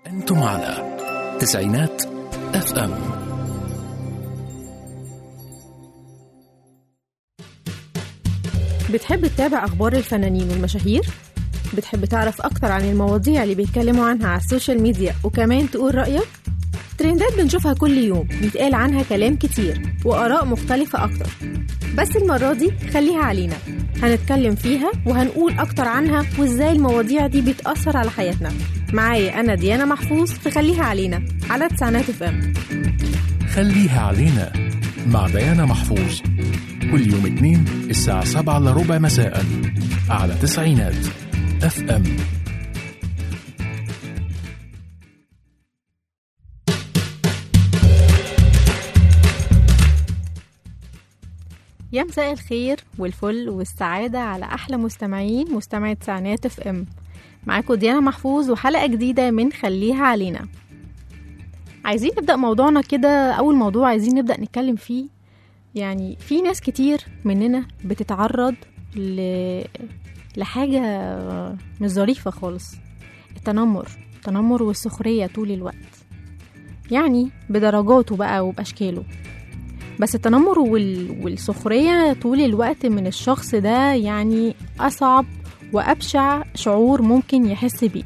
أنتم على تسعينات اف ام بتحب تتابع أخبار الفنانين والمشاهير؟ بتحب تعرف أكتر عن المواضيع اللي بيتكلموا عنها على السوشيال ميديا وكمان تقول رأيك؟ ترندات بنشوفها كل يوم بيتقال عنها كلام كتير وآراء مختلفة أكتر بس المرة دي خليها علينا هنتكلم فيها وهنقول أكتر عنها وإزاي المواضيع دي بتأثر على حياتنا معايا أنا ديانا محفوظ في خليها علينا على تسعينات اف ام خليها علينا مع ديانا محفوظ كل يوم اثنين الساعة سبعة إلا ربع مساء على تسعينات اف ام يا مساء الخير والفل والسعادة على أحلى مستمعين مستمعي تسعينات اف ام معاكم ديانا محفوظ وحلقة جديدة من خليها علينا عايزين نبدأ موضوعنا كده أول موضوع عايزين نبدأ نتكلم فيه يعني في ناس كتير مننا بتتعرض ل... لحاجة مش ظريفة خالص التنمر التنمر والسخرية طول الوقت يعني بدرجاته بقى وبأشكاله بس التنمر وال... والسخرية طول الوقت من الشخص ده يعني أصعب وأبشع شعور ممكن يحس بيه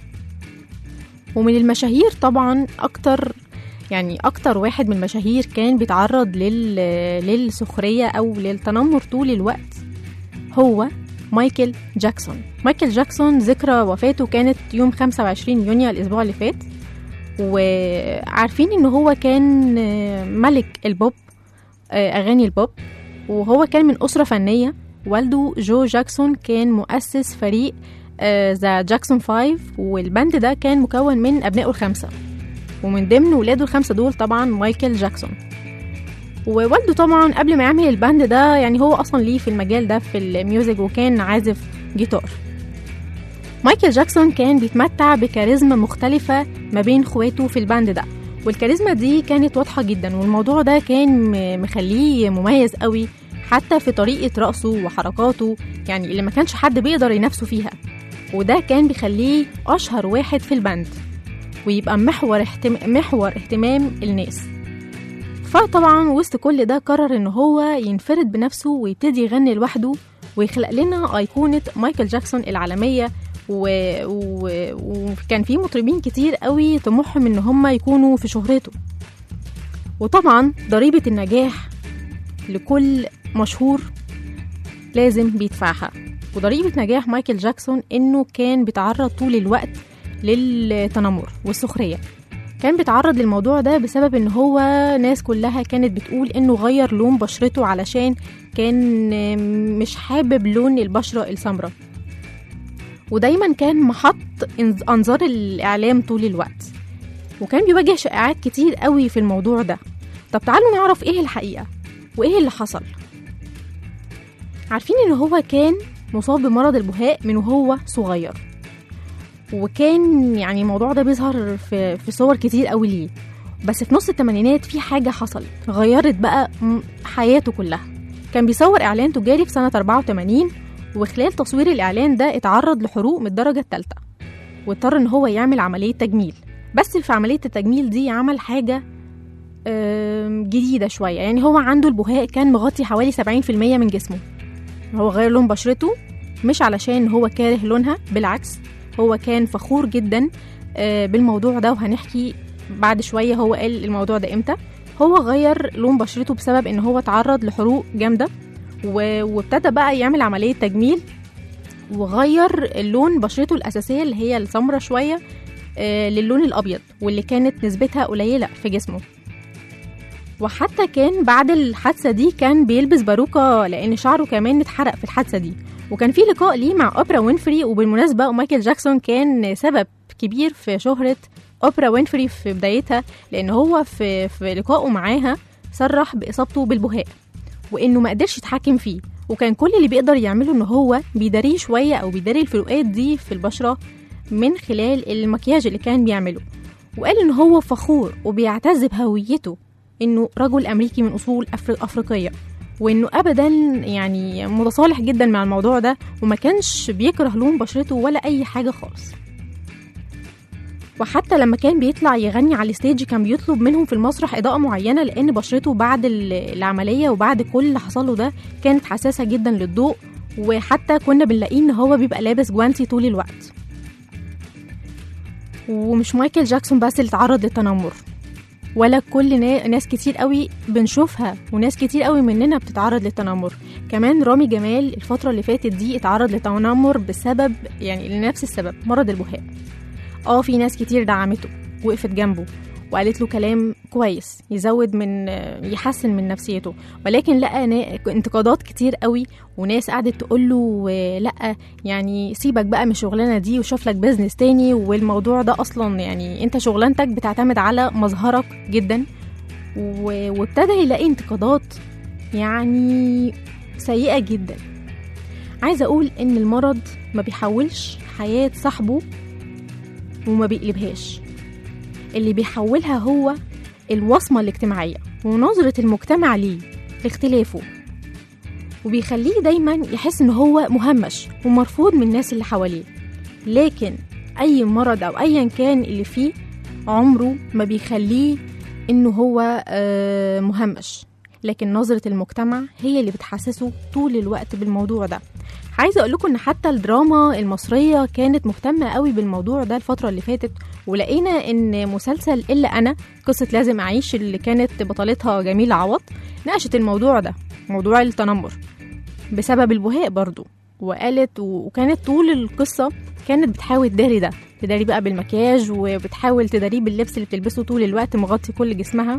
ومن المشاهير طبعا أكتر يعني أكتر واحد من المشاهير كان بيتعرض لل... للسخرية أو للتنمر طول الوقت هو مايكل جاكسون مايكل جاكسون ذكرى وفاته كانت يوم 25 يونيو الأسبوع اللي فات وعارفين إن هو كان ملك البوب أغاني البوب وهو كان من أسرة فنية والده جو جاكسون كان مؤسس فريق ذا جاكسون فايف والباند ده كان مكون من أبنائه الخمسة ومن ضمن ولاده الخمسة دول طبعا مايكل جاكسون ووالده طبعا قبل ما يعمل الباند ده يعني هو أصلا ليه في المجال ده في الميوزك وكان عازف جيتار مايكل جاكسون كان بيتمتع بكاريزما مختلفة ما بين اخواته في الباند ده والكاريزما دي كانت واضحة جدا والموضوع ده كان مخليه مميز قوي حتى في طريقة رقصه وحركاته يعني اللي ما كانش حد بيقدر ينافسه فيها وده كان بيخليه أشهر واحد في الباند ويبقى محور, اهتم... محور اهتمام الناس فطبعا وسط كل ده قرر ان هو ينفرد بنفسه ويبتدي يغني لوحده ويخلق لنا أيقونة مايكل جاكسون العالمية و... و... وكان في مطربين كتير قوي طموحهم ان هم يكونوا في شهرته وطبعا ضريبة النجاح لكل مشهور لازم بيدفعها وضريبة نجاح مايكل جاكسون انه كان بيتعرض طول الوقت للتنمر والسخرية كان بيتعرض للموضوع ده بسبب ان هو ناس كلها كانت بتقول انه غير لون بشرته علشان كان مش حابب لون البشرة السمراء ودايما كان محط انظار الاعلام طول الوقت وكان بيواجه شائعات كتير قوي في الموضوع ده طب تعالوا نعرف ايه الحقيقة وايه اللي حصل عارفين ان هو كان مصاب بمرض البهاء من وهو صغير وكان يعني الموضوع ده بيظهر في, في صور كتير قوي ليه بس في نص الثمانينات في حاجة حصلت غيرت بقى حياته كلها كان بيصور إعلان تجاري في سنة 84 وخلال تصوير الإعلان ده اتعرض لحروق من الدرجة الثالثة واضطر إن هو يعمل عملية تجميل بس في عملية التجميل دي عمل حاجة جديدة شوية يعني هو عنده البهاء كان مغطي حوالي 70% من جسمه هو غير لون بشرته مش علشان هو كاره لونها بالعكس هو كان فخور جدا بالموضوع ده وهنحكي بعد شوية هو قال الموضوع ده امتى هو غير لون بشرته بسبب ان هو اتعرض لحروق جامدة وابتدى بقى يعمل عملية تجميل وغير لون بشرته الأساسية اللي هي السمرة شوية للون الأبيض واللي كانت نسبتها قليلة في جسمه وحتى كان بعد الحادثة دي كان بيلبس باروكة لأن شعره كمان اتحرق في الحادثة دي وكان في لقاء ليه مع أوبرا وينفري وبالمناسبة مايكل جاكسون كان سبب كبير في شهرة أوبرا وينفري في بدايتها لأن هو في, في لقائه معاها صرح بإصابته بالبهاء وإنه ما قدرش يتحكم فيه وكان كل اللي بيقدر يعمله إن هو بيداريه شوية أو بيداري الفروقات دي في البشرة من خلال المكياج اللي كان بيعمله وقال إن هو فخور وبيعتز بهويته إنه رجل أمريكي من أصول أفر... أفريقية وإنه أبدا يعني متصالح جدا مع الموضوع ده وما كانش بيكره لون بشرته ولا أي حاجة خالص وحتى لما كان بيطلع يغني على الستيج كان بيطلب منهم في المسرح إضاءة معينة لأن بشرته بعد ال- العملية وبعد كل اللي حصل له ده كانت حساسة جدا للضوء وحتى كنا بنلاقيه إن هو بيبقى لابس جوانتي طول الوقت ومش مايكل جاكسون بس اللي اتعرض للتنمر ولا كل نا- ناس كتير قوي بنشوفها وناس كتير قوي مننا بتتعرض للتنمر كمان رامي جمال الفترة اللي فاتت دي اتعرض للتنمر بسبب يعني لنفس السبب مرض البهاء اه في ناس كتير دعمته وقفت جنبه وقالت له كلام كويس يزود من يحسن من نفسيته ولكن لقى نا- انتقادات كتير قوي وناس قعدت تقول له لا يعني سيبك بقى من الشغلانه دي وشوف لك بيزنس تاني والموضوع ده اصلا يعني انت شغلانتك بتعتمد على مظهرك جدا و- وابتدى يلاقي انتقادات يعني سيئه جدا عايزه اقول ان المرض ما بيحولش حياه صاحبه وما بيقلبهاش اللي بيحولها هو الوصمة الاجتماعية ونظرة المجتمع ليه لاختلافه وبيخليه دايما يحس ان هو مهمش ومرفوض من الناس اللي حواليه لكن اي مرض او ايا كان اللي فيه عمره ما بيخليه انه هو آه، مهمش لكن نظرة المجتمع هي اللي بتحسسه طول الوقت بالموضوع ده عايزة اقول لكم ان حتى الدراما المصرية كانت مهتمة قوي بالموضوع ده الفترة اللي فاتت ولقينا ان مسلسل الا انا قصة لازم اعيش اللي كانت بطلتها جميلة عوض ناقشت الموضوع ده موضوع التنمر بسبب البهاء برضو وقالت وكانت طول القصة كانت بتحاول تداري ده تداري بقى بالمكياج وبتحاول تداريه باللبس اللي بتلبسه طول الوقت مغطي كل جسمها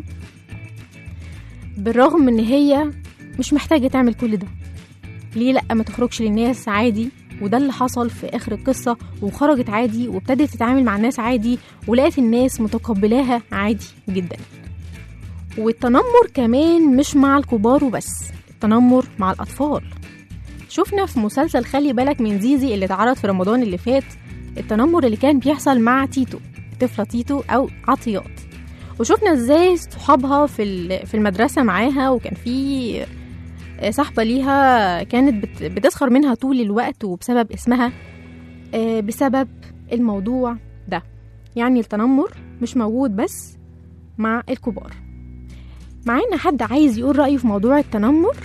بالرغم ان هي مش محتاجة تعمل كل ده ليه لأ ما تخرجش للناس عادي وده اللي حصل في آخر القصة وخرجت عادي وابتدت تتعامل مع الناس عادي ولقت الناس متقبلاها عادي جدا والتنمر كمان مش مع الكبار وبس التنمر مع الأطفال شفنا في مسلسل خلي بالك من زيزي اللي اتعرض في رمضان اللي فات التنمر اللي كان بيحصل مع تيتو طفلة تيتو أو عطيات وشفنا ازاي صحابها في ال- في المدرسة معاها وكان في صاحبة ليها كانت بت- بتسخر منها طول الوقت وبسبب اسمها آه، بسبب الموضوع ده يعني التنمر مش موجود بس مع الكبار معانا حد عايز يقول رأيه في موضوع التنمر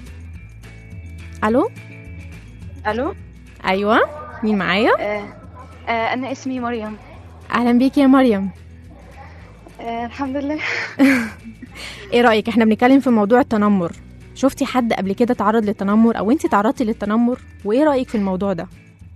ألو الو أيوة مين معايا آه آه انا اسمي مريم أهلا بيك يا مريم آه الحمد لله ايه رأيك احنا بنتكلم في موضوع التنمر شفتي حد قبل كده تعرض للتنمر او انت تعرضتي للتنمر وايه رأيك في الموضوع ده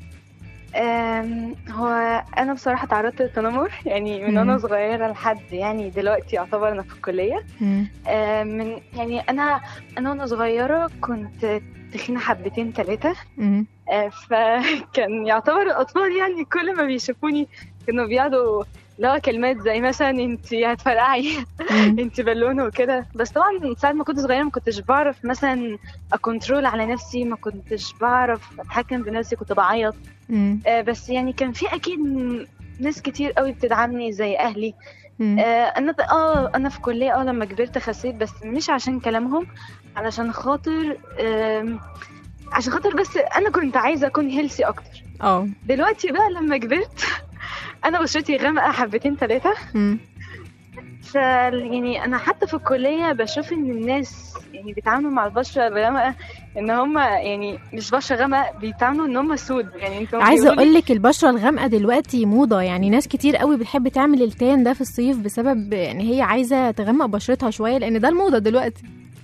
آم، هو انا بصراحه تعرضت للتنمر يعني من مم. وانا صغيره لحد يعني دلوقتي يعتبر انا في الكليه مم. آه من يعني انا انا وانا صغيره كنت تخينه حبتين ثلاثه مم. آه فكان يعتبر الاطفال يعني كل ما بيشوفوني كانوا بيقعدوا لا كلمات زي مثلا انت هتفرقعي مم. انت بالونه وكده بس طبعا ساعة ما كنت صغيره ما كنتش بعرف مثلا اكونترول على نفسي ما كنتش بعرف اتحكم بنفسي كنت بعيط مم. آه بس يعني كان في اكيد ناس كتير قوي بتدعمني زي اهلي مم. آه انا اه انا في كليه اه لما كبرت خسيت بس مش عشان كلامهم علشان خاطر آم، عشان خاطر بس انا كنت عايزه اكون هيلسي اكتر اه دلوقتي بقى لما كبرت انا بشرتي غامقه حبتين ثلاثه مم. ف يعني انا حتى في الكليه بشوف ان الناس يعني بيتعاملوا مع البشره الغامقه ان هم يعني مش بشره غامقه بيتعاملوا ان هم سود يعني انتوا عايزه بيقولوا اقول لك البشره الغامقه دلوقتي موضه يعني ناس كتير قوي بتحب تعمل التان ده في الصيف بسبب ان هي عايزه تغمق بشرتها شويه لان ده الموضه دلوقتي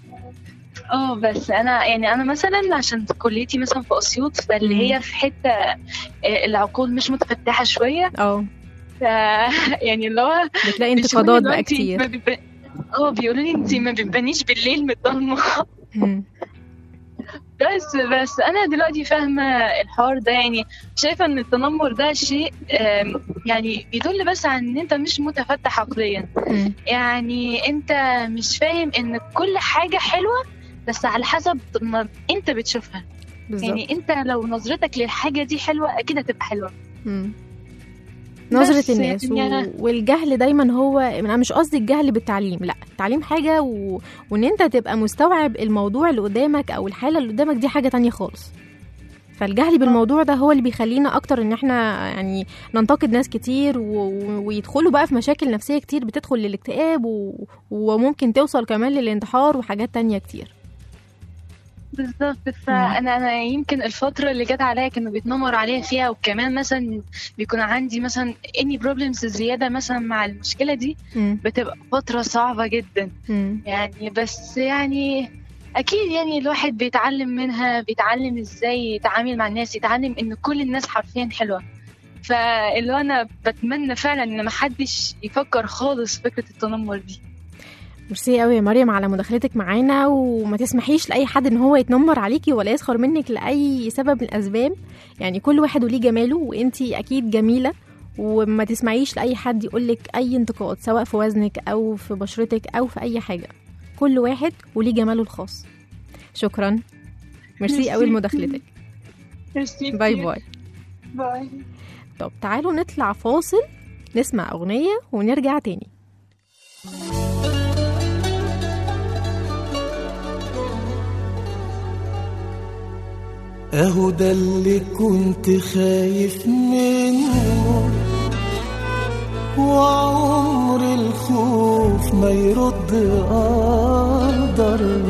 اه بس انا يعني انا مثلا عشان كليتي مثلا في اسيوط فاللي مم. هي في حته آه، العقول مش متفتحه شويه اه ف يعني اللي هو بتلاقي بيشوفوني انتقادات اللي هو بقى انتي كتير ما بيب- اه بيقولوا لي انت ما بتبانيش بالليل من الضلمه مم. بس بس انا دلوقتي فاهمه الحوار ده يعني شايفه ان التنمر ده شيء آم، يعني بيدل بس عن ان انت مش متفتح عقليا مم. يعني انت مش فاهم ان كل حاجه حلوه بس على حسب ما انت بتشوفها بالظبط يعني انت لو نظرتك للحاجه دي حلوه اكيد هتبقى حلوه مم. بس نظرة الناس يعني و... والجهل دايما هو انا مش قصدي الجهل بالتعليم لا التعليم حاجة و... وان انت تبقى مستوعب الموضوع اللي قدامك او الحالة اللي قدامك دي حاجة تانية خالص فالجهل بالموضوع ده هو اللي بيخلينا اكتر ان احنا يعني ننتقد ناس كتير و... و- ويدخلوا بقى في مشاكل نفسيه كتير بتدخل للاكتئاب و... وممكن توصل كمان للانتحار وحاجات تانية كتير بالظبط فانا انا يمكن الفتره اللي جت عليا كانوا بيتنمر عليا فيها وكمان مثلا بيكون عندي مثلا اني بروبلمز زياده مثلا مع المشكله دي مم. بتبقى فتره صعبه جدا مم. يعني بس يعني اكيد يعني الواحد بيتعلم منها بيتعلم ازاي يتعامل مع الناس يتعلم ان كل الناس حرفيا حلوه فاللي هو انا بتمنى فعلا ان محدش يفكر خالص فكره التنمر دي ميرسي قوي يا مريم على مداخلتك معانا وما تسمحيش لاي حد ان هو يتنمر عليكي ولا يسخر منك لاي سبب من الاسباب يعني كل واحد وليه جماله وانتي اكيد جميله وما تسمعيش لاي حد يقولك اي انتقاد سواء في وزنك او في بشرتك او في اي حاجه كل واحد وليه جماله الخاص شكرا ميرسي قوي لمداخلتك باي باي باي طب تعالوا نطلع فاصل نسمع اغنيه ونرجع تاني اهو ده اللي كنت خايف منه وعمر الخوف ما يرد قدر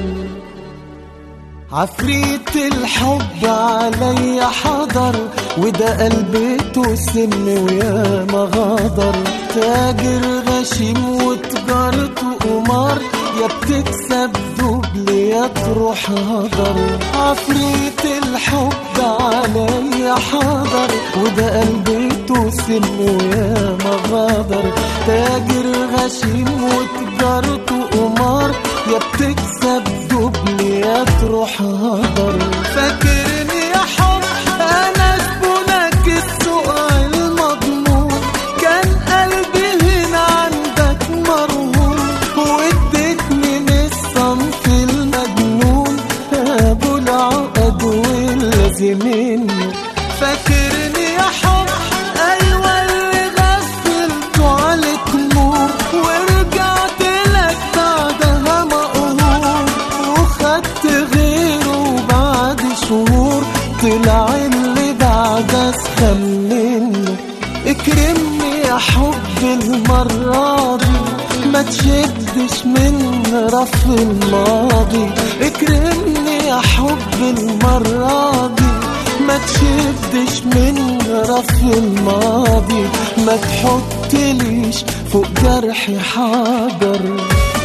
عفريت الحب عليا حضر وده قلبته سم ويا ما غدر تاجر غشيم وتجارته قمار يا بتكسب دبل يا تروح هدر عفريت الحب عليا حضر وده قلبته سم ويا ما غدر تاجر غشيم وتجارته قمار يا بتكسب دبل يا تروح هدر فاكرني يا حب انا زبونك السوق المضمون كان قلبي هنا عندك مرهون واديتني من الصنف المجنون ابو العقد واللازمين فاكرني يا حب ايوه اللي غفلته عليك نور ورجعت لك بعدها مقهور وخدت غيره بعد شهور طلع اللي بعد اسخن منه اكرمني يا حب المرة دي ما تشدش من رف الماضي اكرمني يا حب المرة دي ما تشدش من رف الماضي ما تحطليش فوق جرحي حجر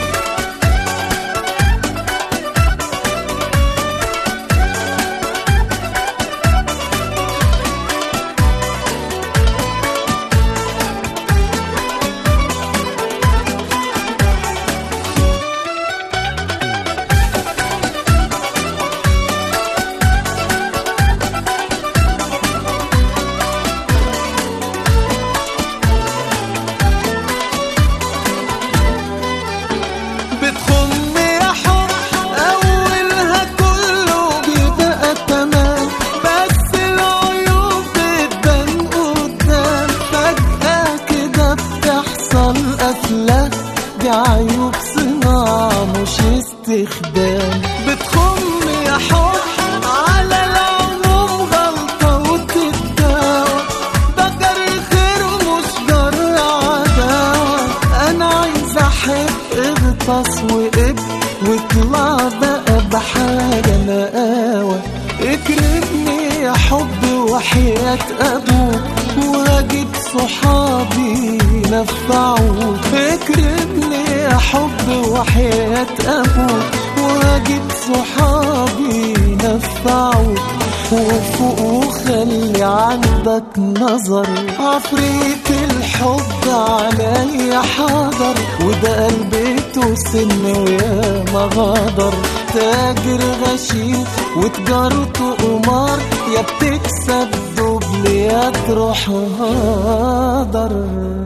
بتخم يا حب اولها كله بيبقى تمام بس العيوب بتبان قدام فجأة كده بتحصل قفلة دي عيوب صناعة مش استخدام بتخم يا حب على العموم غلطة وتتداوى ده جري خير مش جر عداوة أنا عايز أحب اغطس وقب واطلع بقى بحاجة نقاوة اكرمني يا حب وحياة أبوك وهجيب صحابي نفعوك اكرمني يا حب وحياة أبوك وهجيب صحابي نفعوك وفوق وخلي عندك نظر عفريت الحب عليا حاضر وده قلبته سن ويا ما غدر تاجر غشيم وتجارته قمار يا بتكسب دبل يا تروح هدر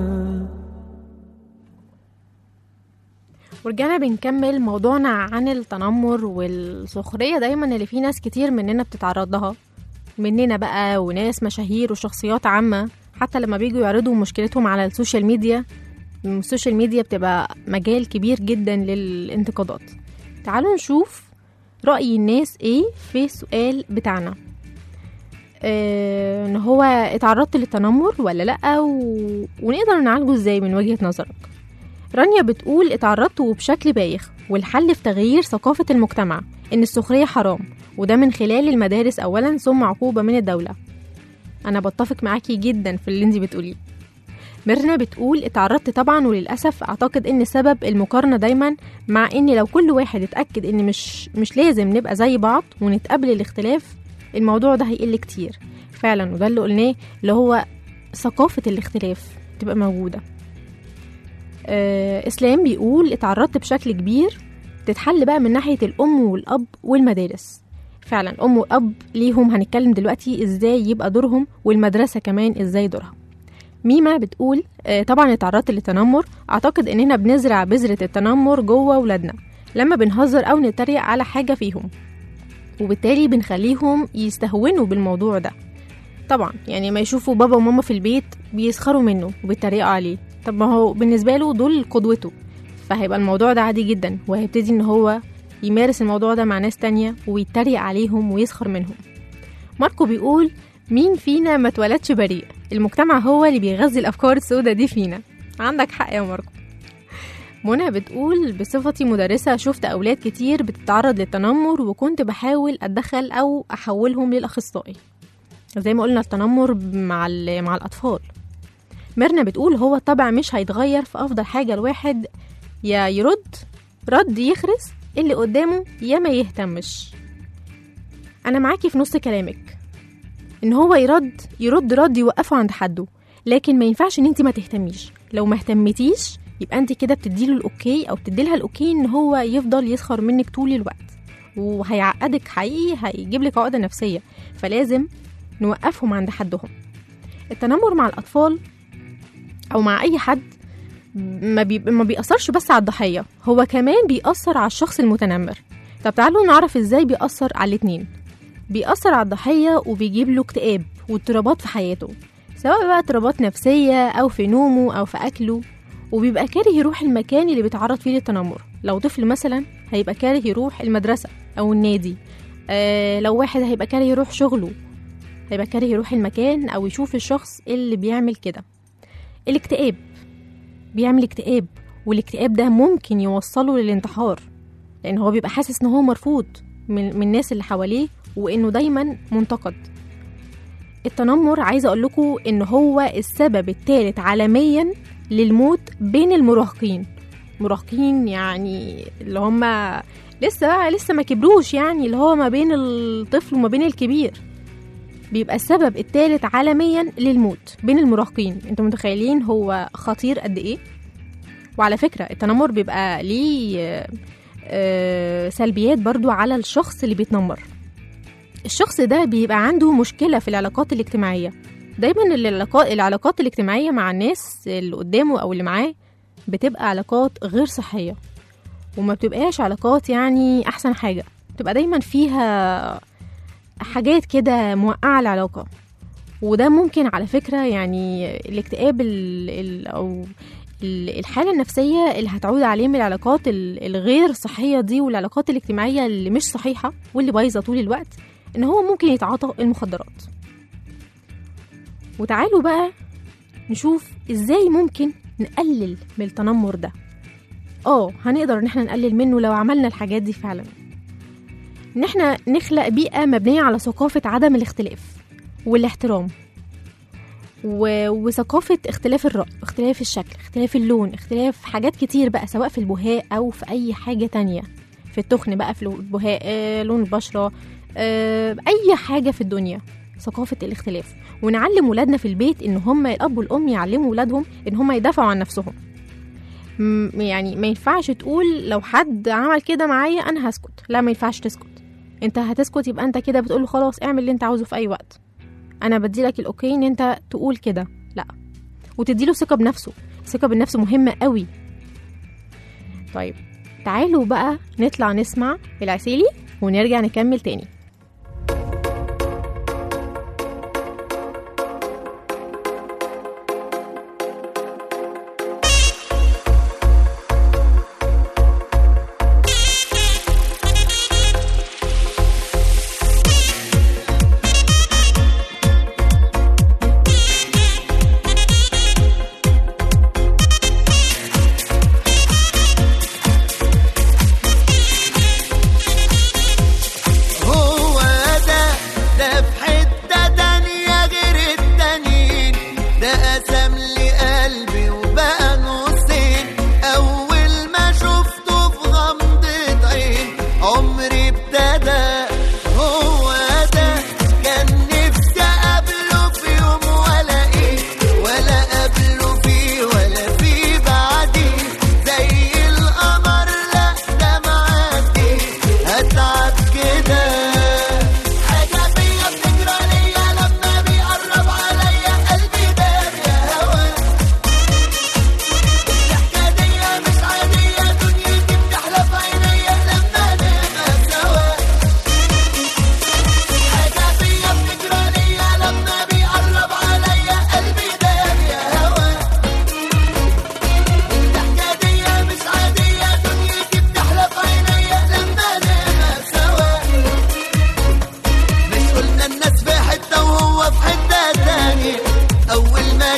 ورجعنا بنكمل موضوعنا عن التنمر والسخرية دايما اللي في ناس كتير مننا بتتعرض لها مننا بقى وناس مشاهير وشخصيات عامة حتى لما بيجوا يعرضوا مشكلتهم على السوشيال ميديا السوشيال ميديا بتبقى مجال كبير جدا للانتقادات تعالوا نشوف رأي الناس ايه في السؤال بتاعنا آه ان هو اتعرضت للتنمر ولا لا و... ونقدر نعالجه ازاي من وجهة نظرك رانيا بتقول اتعرضت وبشكل بايخ والحل في تغيير ثقافة المجتمع ان السخرية حرام وده من خلال المدارس اولا ثم عقوبة من الدولة انا بتفق معاكي جدا في اللي انتي بتقوليه ميرنا بتقول اتعرضت طبعا وللأسف أعتقد إن سبب المقارنة دايما مع إن لو كل واحد اتأكد إن مش مش لازم نبقى زي بعض ونتقبل الاختلاف الموضوع ده هيقل كتير فعلا وده اللي قلناه اللي هو ثقافة الاختلاف تبقى موجودة آه إسلام بيقول اتعرضت بشكل كبير تتحل بقى من ناحية الأم والأب والمدارس فعلا الأم والأب ليهم هنتكلم دلوقتي إزاي يبقى دورهم والمدرسة كمان إزاي دورها ميمة بتقول آه، طبعا اتعرضت للتنمر اعتقد اننا بنزرع بذرة التنمر جوه ولادنا لما بنهزر او نتريق على حاجة فيهم وبالتالي بنخليهم يستهونوا بالموضوع ده طبعا يعني ما يشوفوا بابا وماما في البيت بيسخروا منه وبيتريقوا عليه طب ما هو بالنسبة له دول قدوته فهيبقى الموضوع ده عادي جدا وهيبتدي ان هو يمارس الموضوع ده مع ناس تانية ويتريق عليهم ويسخر منهم ماركو بيقول مين فينا ما اتولدش بريء المجتمع هو اللي بيغذي الافكار السوداء دي فينا عندك حق يا ماركو منى بتقول بصفتي مدرسة شفت أولاد كتير بتتعرض للتنمر وكنت بحاول أتدخل أو أحولهم للأخصائي زي ما قلنا التنمر مع, ال- مع الأطفال ميرنا بتقول هو الطبع مش هيتغير فأفضل حاجة الواحد يا يرد رد يخرس اللي قدامه يا ما يهتمش أنا معاكي في نص كلامك ان هو يرد يرد رد يوقفه عند حده لكن ما ينفعش ان انت ما تهتميش لو ما اهتمتيش يبقى انت كده بتديله الاوكي او بتديلها الاوكي ان هو يفضل يسخر منك طول الوقت وهيعقدك حقيقي هيجيب لك عقده نفسيه فلازم نوقفهم عند حدهم التنمر مع الاطفال او مع اي حد ما, بي... ما بيأثرش بس على الضحيه هو كمان بيأثر على الشخص المتنمر طب تعالوا نعرف ازاي بيأثر على الاتنين بيأثر على الضحية وبيجيب له اكتئاب واضطرابات في حياته سواء بقى اضطرابات نفسية أو في نومه أو في أكله وبيبقى كاره يروح المكان اللي بيتعرض فيه للتنمر لو طفل مثلا هيبقى كاره يروح المدرسة أو النادي آه لو واحد هيبقى كاره يروح شغله هيبقى كاره يروح المكان أو يشوف الشخص اللي بيعمل كده الاكتئاب بيعمل اكتئاب والاكتئاب ده ممكن يوصله للانتحار لأن هو بيبقى حاسس إن هو مرفوض من, من الناس اللي حواليه وانه دايما منتقد التنمر عايزه اقول لكم ان هو السبب الثالث عالميا للموت بين المراهقين مراهقين يعني اللي هم لسه بقى لسه ما كبروش يعني اللي هو ما بين الطفل وما بين الكبير بيبقى السبب الثالث عالميا للموت بين المراهقين انتوا متخيلين هو خطير قد ايه وعلى فكره التنمر بيبقى ليه آه، آه، سلبيات برضو على الشخص اللي بيتنمر الشخص ده بيبقى عنده مشكلة في العلاقات الاجتماعية دايما العلاقات, العلاقات الاجتماعية مع الناس اللي قدامه أو اللي معاه بتبقى علاقات غير صحية وما بتبقاش علاقات يعني أحسن حاجة بتبقى دايما فيها حاجات كده موقعة العلاقة وده ممكن على فكرة يعني الاكتئاب ال ال أو ال- الحالة النفسية اللي هتعود عليه من العلاقات ال- الغير صحية دي والعلاقات الاجتماعية اللي مش صحيحة واللي بايظة طول الوقت ان هو ممكن يتعاطى المخدرات وتعالوا بقى نشوف ازاي ممكن نقلل من التنمر ده اه هنقدر ان احنا نقلل منه لو عملنا الحاجات دي فعلا ان احنا نخلق بيئة مبنية على ثقافة عدم الاختلاف والاحترام و... وثقافة اختلاف الرأي اختلاف الشكل اختلاف اللون اختلاف حاجات كتير بقى سواء في البهاء أو في أي حاجة تانية في التخن بقى في البهاء آه، لون البشرة آه، أي حاجة في الدنيا ثقافة الاختلاف ونعلم ولادنا في البيت إن هم الأب والأم يعلموا ولادهم إن هم يدافعوا عن نفسهم م- يعني ما ينفعش تقول لو حد عمل كده معايا أنا هسكت لا ما ينفعش تسكت انت هتسكت يبقى انت كده بتقول خلاص اعمل اللي انت عاوزه في اي وقت انا بديلك الاوكي ان انت تقول كده لا وتديله ثقه بنفسه الثقه بالنفس مهمه قوي طيب تعالوا بقى نطلع نسمع العسيلي ونرجع نكمل تاني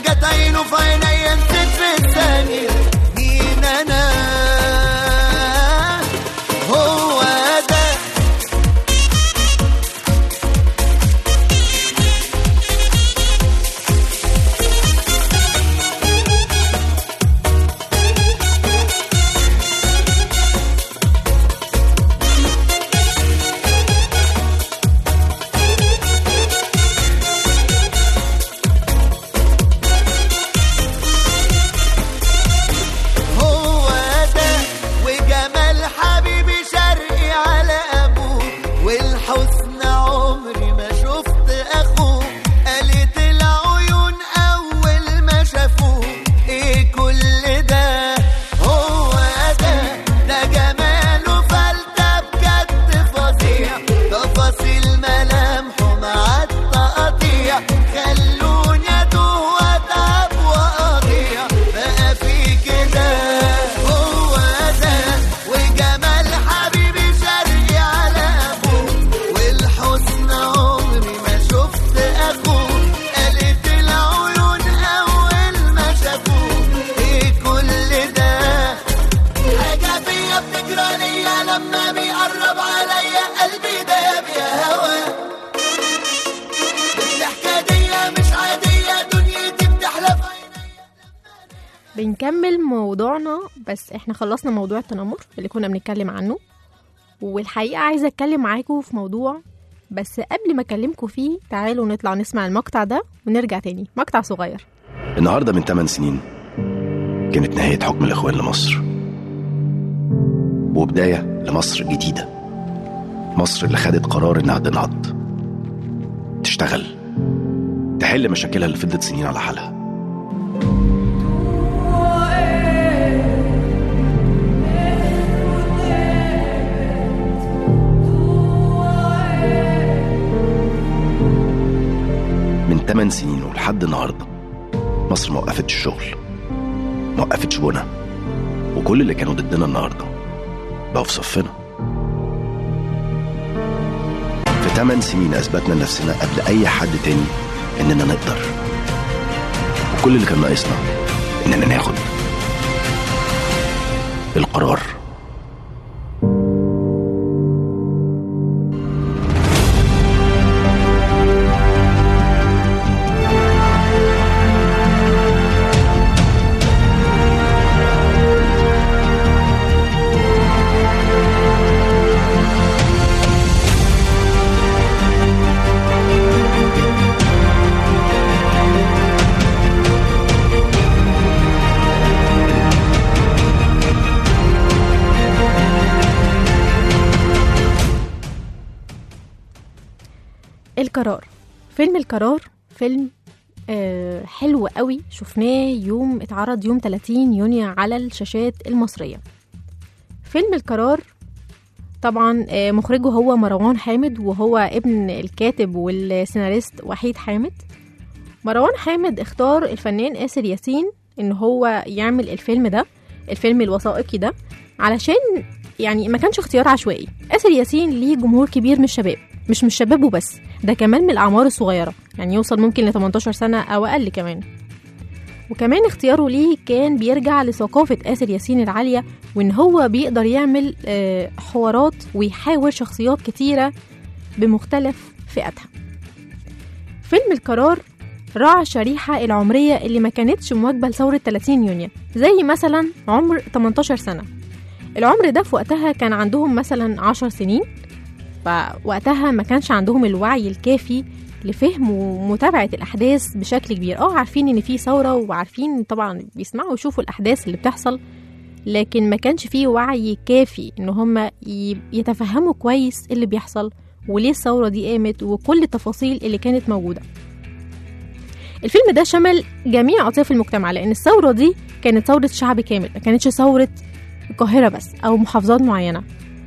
جت عينه في عينيا نسيت في الثانية مين انا هو ده هو ده وجمال حبيبي شرقي على ابوه والحسن عمري ما شفت اخوه قالت العيون اول ما شافوه ايه كل ده هو ده ده جماله فلتة بجد فظيع تفاصيل ملامحه مع التقطيع خلوني اتوه واتعب واضيع بقى في كده هو ده وجمال حبيبي شرقي على ابوه والحسن عمري ما شفت اخوه قالت العيون اول ما شافوه ايه كل ده حاجة فيا بتجرى ليا لما بيقرب عليا قلبي داب يا هوا الضحكة دي مش عادية دنيتي بتحلى في عينيا بنكمل موضوعنا بس احنا خلصنا موضوع التنمر اللي كنا بنتكلم عنه والحقيقة عايزة اتكلم معاكم في موضوع بس قبل ما اكلمكم فيه تعالوا نطلع نسمع المقطع ده ونرجع تاني مقطع صغير النهارده من 8 سنين كانت نهاية حكم الإخوان لمصر وبداية لمصر جديدة مصر اللي خدت قرار إنها تنهض تشتغل تحل مشاكلها اللي فضلت سنين على حالها من 8 سنين ولحد النهارده مصر ما وقفتش الشغل ما وقفتش بنا وكل اللي كانوا ضدنا النهارده بقوا في صفنا في 8 سنين اثبتنا لنفسنا قبل اي حد تاني اننا نقدر وكل اللي كان ناقصنا اننا ناخد القرار القرار فيلم القرار فيلم آه حلو قوي شفناه يوم اتعرض يوم 30 يونيو على الشاشات المصرية فيلم القرار طبعا آه مخرجه هو مروان حامد وهو ابن الكاتب والسيناريست وحيد حامد مروان حامد اختار الفنان آسر ياسين ان هو يعمل الفيلم ده الفيلم الوثائقي ده علشان يعني ما كانش اختيار عشوائي آسر ياسين ليه جمهور كبير من الشباب مش من الشباب وبس ده كمان من الأعمار الصغيرة يعني يوصل ممكن ل 18 سنة أو أقل كمان وكمان اختياره ليه كان بيرجع لثقافة آسر ياسين العالية وإن هو بيقدر يعمل آه، حوارات ويحاور شخصيات كتيرة بمختلف فئاتها فيلم القرار راعى الشريحة العمرية اللي ما كانتش مواكبة لثورة 30 يونيو زي مثلا عمر 18 سنة العمر ده في وقتها كان عندهم مثلا 10 سنين فوقتها ما كانش عندهم الوعي الكافي لفهم ومتابعة الأحداث بشكل كبير اه عارفين إن في ثورة وعارفين طبعا بيسمعوا ويشوفوا الأحداث اللي بتحصل لكن ما كانش فيه وعي كافي إن هم يتفهموا كويس اللي بيحصل وليه الثورة دي قامت وكل التفاصيل اللي كانت موجودة الفيلم ده شمل جميع أطياف المجتمع لأن الثورة دي كانت ثورة شعب كامل ما كانتش ثورة القاهرة بس أو محافظات معينة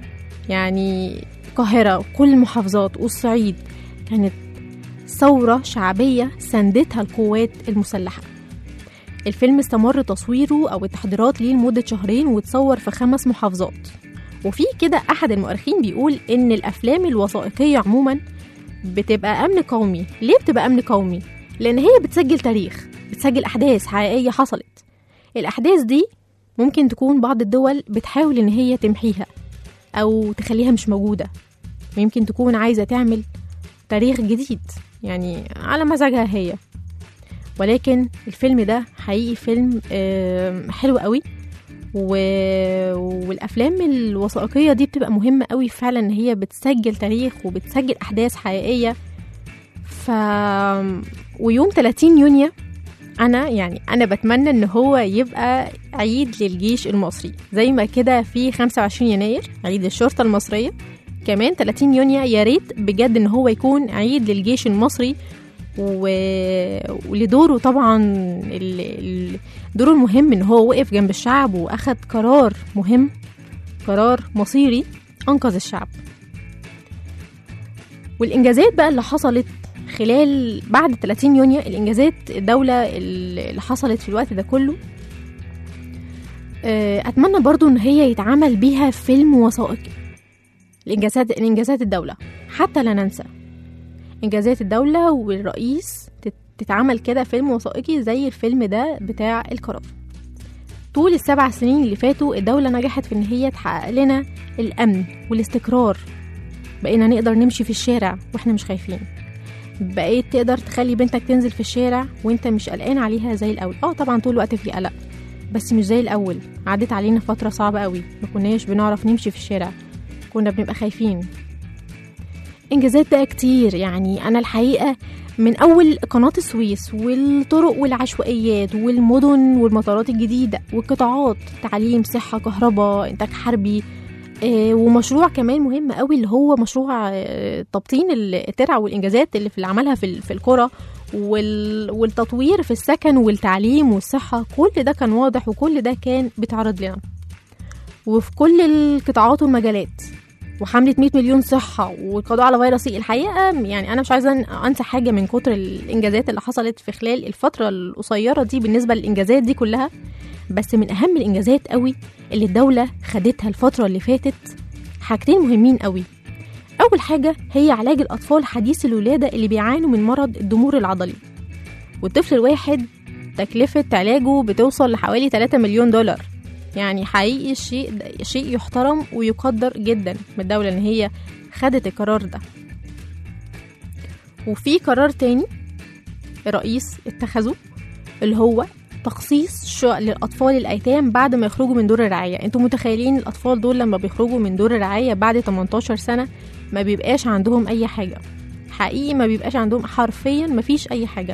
يعني القاهرة وكل المحافظات والصعيد كانت ثورة شعبية ساندتها القوات المسلحة الفيلم استمر تصويره أو التحضيرات ليه لمدة شهرين وتصور في خمس محافظات وفي كده أحد المؤرخين بيقول إن الأفلام الوثائقية عموما بتبقى أمن قومي ليه بتبقى أمن قومي؟ لأن هي بتسجل تاريخ بتسجل أحداث حقيقية حصلت الأحداث دي ممكن تكون بعض الدول بتحاول إن هي تمحيها أو تخليها مش موجودة ويمكن تكون عايزة تعمل تاريخ جديد يعني على مزاجها هي ولكن الفيلم ده حقيقي فيلم آم، حلو قوي و... والافلام الوثائقيه دي بتبقى مهمه قوي فعلا ان هي بتسجل تاريخ وبتسجل احداث حقيقيه ف ويوم 30 يونيو انا يعني انا بتمنى ان هو يبقى عيد للجيش المصري زي ما كده في 25 يناير عيد الشرطه المصريه كمان 30 يونيو يا ريت بجد ان هو يكون عيد للجيش المصري و... ولدوره طبعا ال... ال... دوره المهم ان هو وقف جنب الشعب واخد قرار مهم قرار مصيري انقذ الشعب والانجازات بقى اللي حصلت خلال بعد 30 يونيو الانجازات الدوله اللي حصلت في الوقت ده كله آه، اتمنى برضو ان هي يتعمل بيها فيلم وثائقي الانجازات الانجازات الدوله حتى لا ننسى انجازات الدوله والرئيس تت- تتعمل كده فيلم وثائقي زي الفيلم ده بتاع القرار طول السبع سنين اللي فاتوا الدولة نجحت في إن هي تحقق لنا الأمن والاستقرار بقينا نقدر نمشي في الشارع وإحنا مش خايفين بقيت تقدر تخلي بنتك تنزل في الشارع وانت مش قلقان عليها زي الأول اه طبعا طول الوقت في قلق بس مش زي الأول عدت علينا فترة صعبة قوي ما كناش بنعرف نمشي في الشارع كنا بنبقى خايفين انجازات بقى كتير يعني انا الحقيقه من اول قناه السويس والطرق والعشوائيات والمدن والمطارات الجديده والقطاعات تعليم صحه كهرباء انتاج حربي آه، ومشروع كمان مهم قوي اللي هو مشروع آه، تبطين الترع والانجازات اللي في اللي عملها في ال- في القرى وال- والتطوير في السكن والتعليم والصحه كل ده كان واضح وكل ده كان بيتعرض لنا وفي كل القطاعات والمجالات وحملة 100 مليون صحة والقضاء على فيروس سي الحقيقة يعني أنا مش عايزة أن- أنسى حاجة من كتر الإنجازات اللي حصلت في خلال الفترة القصيرة دي بالنسبة للإنجازات دي كلها بس من أهم الإنجازات قوي اللي الدولة خدتها الفترة اللي فاتت حاجتين مهمين قوي أول حاجة هي علاج الأطفال حديث الولادة اللي بيعانوا من مرض الضمور العضلي والطفل الواحد تكلفة علاجه بتوصل لحوالي 3 مليون دولار يعني حقيقي شيء شيء يحترم ويقدر جدا من الدولة إن هي خدت القرار ده وفي قرار تاني الرئيس اتخذه اللي هو تخصيص شقق للأطفال الأيتام بعد ما يخرجوا من دور الرعاية انتوا متخيلين الأطفال دول لما بيخرجوا من دور الرعاية بعد 18 سنة ما بيبقاش عندهم أي حاجة حقيقي ما بيبقاش عندهم حرفيا ما فيش أي حاجة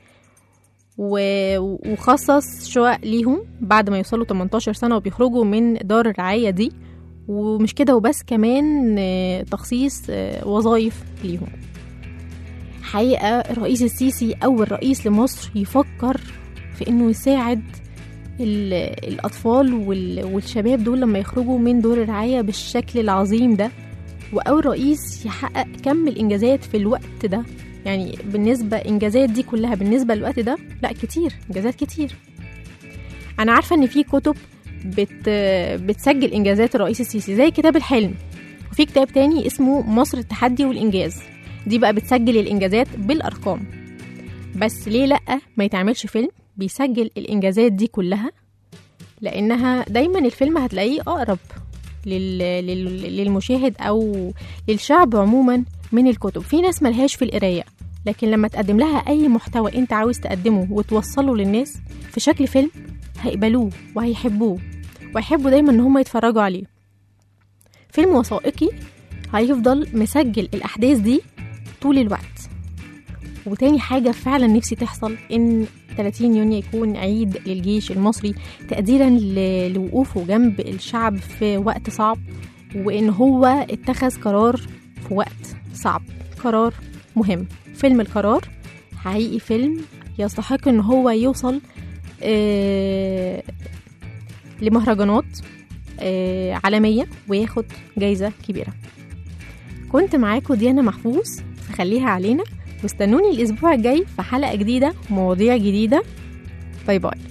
و- وخصص شقق ليهم بعد ما يوصلوا 18 سنة وبيخرجوا من دار الرعاية دي ومش كده وبس كمان آه، تخصيص آه، وظائف ليهم حقيقة الرئيس السيسي أول رئيس لمصر يفكر في إنه يساعد ال- الأطفال وال- والشباب دول لما يخرجوا من دور الرعاية بالشكل العظيم ده وأول رئيس يحقق كم الإنجازات في الوقت ده يعني بالنسبة إنجازات دي كلها بالنسبة للوقت ده لا كتير إنجازات كتير أنا عارفة إن في كتب بت بتسجل إنجازات الرئيس السيسي زي كتاب الحلم وفي كتاب تاني اسمه مصر التحدي والإنجاز دي بقى بتسجل الإنجازات بالأرقام بس ليه لأ ما يتعملش فيلم بيسجل الإنجازات دي كلها لأنها دايما الفيلم هتلاقيه أقرب لل... لل... للمشاهد أو للشعب عموما من الكتب في ناس ملهاش في القراية لكن لما تقدم لها أي محتوى أنت عاوز تقدمه وتوصله للناس في شكل فيلم هيقبلوه وهيحبوه ويحبوا دايما إن هم يتفرجوا عليه فيلم وثائقي هيفضل مسجل الأحداث دي طول الوقت وتاني حاجة فعلا نفسي تحصل إن 30 يونيو يكون عيد للجيش المصري تقديرا ل- لوقوفه جنب الشعب في وقت صعب وإن هو اتخذ قرار في وقت صعب قرار مهم فيلم القرار حقيقي فيلم يستحق إن هو يوصل آه لمهرجانات آه عالمية وياخد جايزة كبيرة كنت معاكم ديانا محفوظ فخليها علينا واستنوني الأسبوع الجاي في حلقة جديدة ومواضيع جديدة باي باي